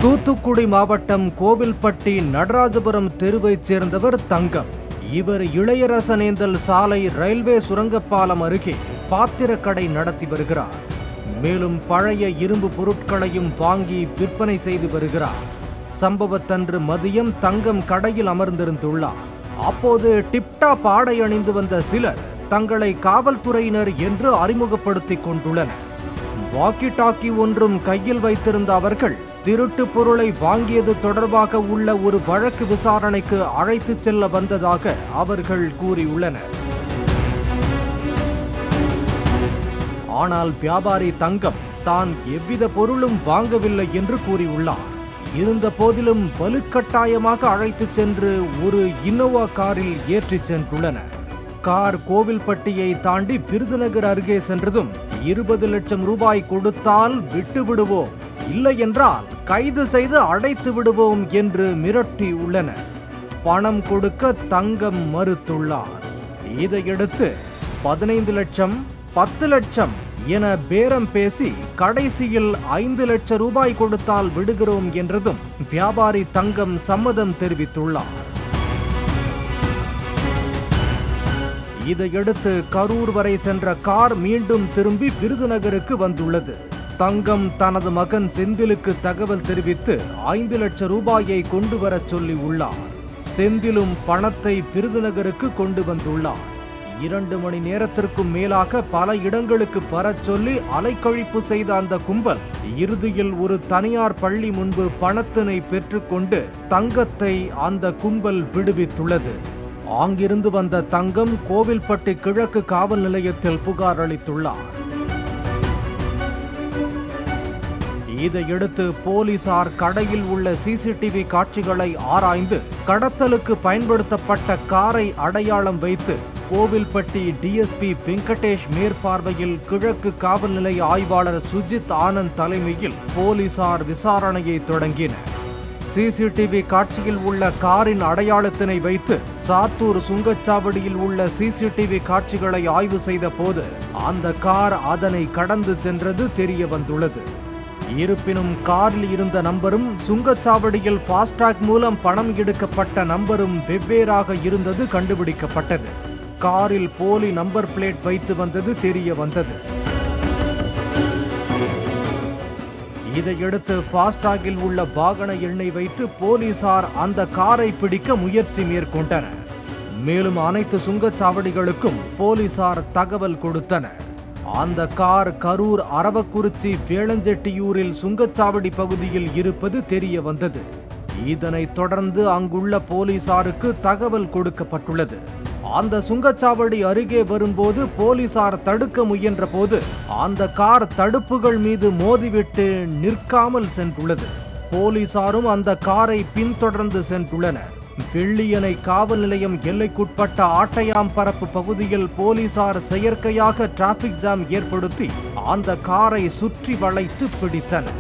தூத்துக்குடி மாவட்டம் கோவில்பட்டி நடராஜபுரம் தெருவைச் சேர்ந்தவர் தங்கம் இவர் இளையரசனேந்தல் சாலை ரயில்வே சுரங்கப்பாலம் அருகே பாத்திரக்கடை நடத்தி வருகிறார் மேலும் பழைய இரும்பு பொருட்களையும் வாங்கி விற்பனை செய்து வருகிறார் சம்பவத்தன்று மதியம் தங்கம் கடையில் அமர்ந்திருந்துள்ளார் அப்போது டிப்டாப் ஆடை அணிந்து வந்த சிலர் தங்களை காவல்துறையினர் என்று அறிமுகப்படுத்திக் கொண்டுள்ளனர் வாக்கி டாக்கி ஒன்றும் கையில் வைத்திருந்த அவர்கள் திருட்டு பொருளை வாங்கியது தொடர்பாக உள்ள ஒரு வழக்கு விசாரணைக்கு அழைத்துச் செல்ல வந்ததாக அவர்கள் கூறியுள்ளனர் ஆனால் வியாபாரி தங்கம் தான் எவ்வித பொருளும் வாங்கவில்லை என்று கூறியுள்ளார் இருந்த போதிலும் வலுக்கட்டாயமாக அழைத்துச் சென்று ஒரு இன்னோவா காரில் ஏற்றிச் சென்றுள்ளனர் கார் கோவில்பட்டியை தாண்டி விருதுநகர் அருகே சென்றதும் இருபது லட்சம் ரூபாய் கொடுத்தால் விட்டு விடுவோம் இல்லை என்றால் கைது செய்து அடைத்து விடுவோம் என்று மிரட்டி உள்ளனர் பணம் கொடுக்க தங்கம் மறுத்துள்ளார் இதையடுத்து பதினைந்து லட்சம் பத்து லட்சம் என பேரம் பேசி கடைசியில் ஐந்து லட்சம் ரூபாய் கொடுத்தால் விடுகிறோம் என்றதும் வியாபாரி தங்கம் சம்மதம் தெரிவித்துள்ளார் இதையடுத்து கரூர் வரை சென்ற கார் மீண்டும் திரும்பி விருதுநகருக்கு வந்துள்ளது தங்கம் தனது மகன் செந்திலுக்கு தகவல் தெரிவித்து ஐந்து லட்சம் ரூபாயை கொண்டு வரச் சொல்லி உள்ளார் செந்திலும் பணத்தை விருதுநகருக்கு கொண்டு வந்துள்ளார் இரண்டு மணி நேரத்திற்கும் மேலாக பல இடங்களுக்கு வரச் சொல்லி அலைக்கழிப்பு செய்த அந்த கும்பல் இறுதியில் ஒரு தனியார் பள்ளி முன்பு பணத்தினை பெற்றுக்கொண்டு தங்கத்தை அந்த கும்பல் விடுவித்துள்ளது ஆங்கிருந்து வந்த தங்கம் கோவில்பட்டி கிழக்கு காவல் நிலையத்தில் புகார் அளித்துள்ளார் இதையடுத்து போலீசார் கடையில் உள்ள சிசிடிவி காட்சிகளை ஆராய்ந்து கடத்தலுக்கு பயன்படுத்தப்பட்ட காரை அடையாளம் வைத்து கோவில்பட்டி டிஎஸ்பி வெங்கடேஷ் மேற்பார்வையில் கிழக்கு காவல் நிலைய ஆய்வாளர் சுஜித் ஆனந்த் தலைமையில் போலீசார் விசாரணையை தொடங்கினர் சிசிடிவி காட்சியில் உள்ள காரின் அடையாளத்தினை வைத்து சாத்தூர் சுங்கச்சாவடியில் உள்ள சிசிடிவி காட்சிகளை ஆய்வு செய்த போது அந்த கார் அதனை கடந்து சென்றது தெரிய வந்துள்ளது இருப்பினும் காரில் இருந்த நம்பரும் சுங்கச்சாவடியில் ஃபாஸ்டாக் மூலம் பணம் எடுக்கப்பட்ட நம்பரும் வெவ்வேறாக இருந்தது கண்டுபிடிக்கப்பட்டது காரில் போலி நம்பர் பிளேட் வைத்து வந்தது தெரிய வந்தது இதையடுத்து ஃபாஸ்டாகில் உள்ள வாகன எண்ணை வைத்து போலீசார் அந்த காரை பிடிக்க முயற்சி மேற்கொண்டனர் மேலும் அனைத்து சுங்கச்சாவடிகளுக்கும் போலீசார் தகவல் கொடுத்தனர் அந்த கார் கரூர் அரவக்குறிச்சி வேளஞ்செட்டியூரில் சுங்கச்சாவடி பகுதியில் இருப்பது தெரிய வந்தது இதனைத் தொடர்ந்து அங்குள்ள போலீசாருக்கு தகவல் கொடுக்கப்பட்டுள்ளது அந்த சுங்கச்சாவடி அருகே வரும்போது போலீசார் தடுக்க முயன்ற போது அந்த கார் தடுப்புகள் மீது மோதிவிட்டு நிற்காமல் சென்றுள்ளது போலீசாரும் அந்த காரை பின்தொடர்ந்து சென்றுள்ளனர் வெள்ளியணை காவல் நிலையம் எல்லைக்குட்பட்ட ஆட்டையாம்பரப்பு பகுதியில் போலீசார் செயற்கையாக டிராபிக் ஜாம் ஏற்படுத்தி அந்த காரை சுற்றி வளைத்து பிடித்தனர்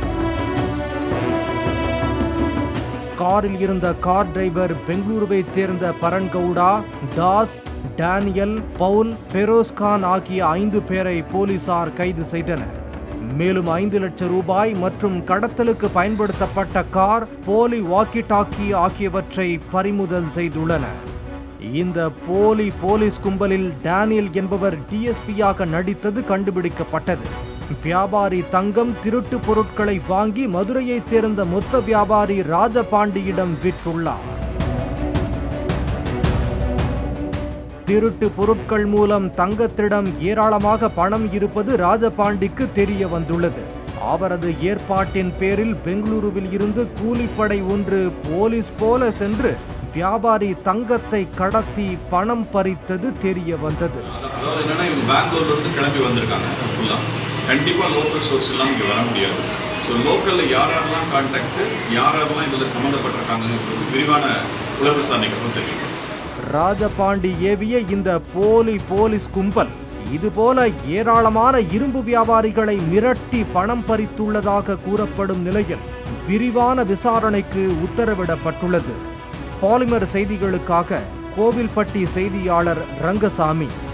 காரில் இருந்த கார் டிரைவர் பெங்களூருவைச் சேர்ந்த பரன்கவுடா தாஸ் டேனியல் பவுல் பெரோஸ்கான் ஆகிய ஐந்து பேரை போலீசார் கைது செய்தனர் மேலும் ஐந்து லட்சம் ரூபாய் மற்றும் கடத்தலுக்கு பயன்படுத்தப்பட்ட கார் போலி வாக்கி டாக்கி ஆகியவற்றை பறிமுதல் செய்துள்ளனர் இந்த போலி போலீஸ் கும்பலில் டேனியல் என்பவர் டிஎஸ்பியாக நடித்தது கண்டுபிடிக்கப்பட்டது வியாபாரி தங்கம் திருட்டு பொருட்களை வாங்கி மதுரையைச் சேர்ந்த மொத்த வியாபாரி ராஜபாண்டியிடம் விற்றுள்ளார் திருட்டு பொருட்கள் மூலம் தங்கத்திடம் ஏராளமாக பணம் இருப்பது ராஜபாண்டிக்கு தெரிய வந்துள்ளது அவரது ஏற்பாட்டின் பேரில் பெங்களூருவில் இருந்து கூலிப்படை ஒன்று போலீஸ் போல சென்று வியாபாரி தங்கத்தை கடத்தி பணம் பறித்தது தெரிய வந்தது அதாவது என்னன்னா இவங்க பெங்களூர்ல இருந்து கிளம்பி வந்திருக்காங்க ஃபுல்லா கண்டிப்பா லோக்கல் சோர்ஸ் எல்லாம் இங்க வர முடியாது ஸோ லோக்கல்ல யார் யாரெல்லாம் கான்டாக்ட் யார் யாரெல்லாம் இதுல சம்மந்தப்பட்டிருக்காங்க விரிவான புலர் விசாரணைக்கு அப்புறம் தெரியும் ராஜபாண்டி ஏவிய இந்த போலி போலீஸ் கும்பல் இதுபோல ஏராளமான இரும்பு வியாபாரிகளை மிரட்டி பணம் பறித்துள்ளதாக கூறப்படும் நிலையில் விரிவான விசாரணைக்கு உத்தரவிடப்பட்டுள்ளது பாலிமர் செய்திகளுக்காக கோவில்பட்டி செய்தியாளர் ரங்கசாமி